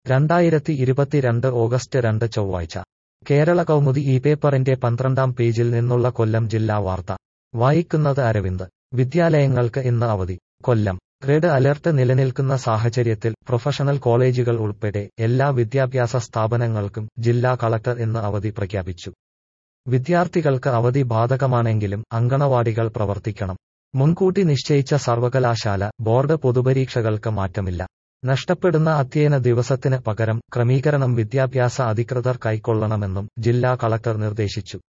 രണ്ടായിരത്തി ഇരുപത്തിരണ്ട് ഓഗസ്റ്റ് രണ്ട് ചൊവ്വാഴ്ച കേരള കൗമുദി ഈ പേപ്പറിന്റെ പന്ത്രണ്ടാം പേജിൽ നിന്നുള്ള കൊല്ലം ജില്ലാ വാർത്ത വായിക്കുന്നത് അരവിന്ദ് വിദ്യാലയങ്ങൾക്ക് ഇന്ന് അവധി കൊല്ലം റെഡ് അലർട്ട് നിലനിൽക്കുന്ന സാഹചര്യത്തിൽ പ്രൊഫഷണൽ കോളേജുകൾ ഉൾപ്പെടെ എല്ലാ വിദ്യാഭ്യാസ സ്ഥാപനങ്ങൾക്കും ജില്ലാ കളക്ടർ ഇന്ന് അവധി പ്രഖ്യാപിച്ചു വിദ്യാർത്ഥികൾക്ക് അവധി ബാധകമാണെങ്കിലും അങ്കണവാടികൾ പ്രവർത്തിക്കണം മുൻകൂട്ടി നിശ്ചയിച്ച സർവകലാശാല ബോർഡ് പൊതുപരീക്ഷകൾക്ക് മാറ്റമില്ല നഷ്ടപ്പെടുന്ന അധ്യയന ദിവസത്തിന് പകരം ക്രമീകരണം വിദ്യാഭ്യാസ അധികൃതർ കൈക്കൊള്ളണമെന്നും ജില്ലാ കളക്ടർ നിർദ്ദേശിച്ചു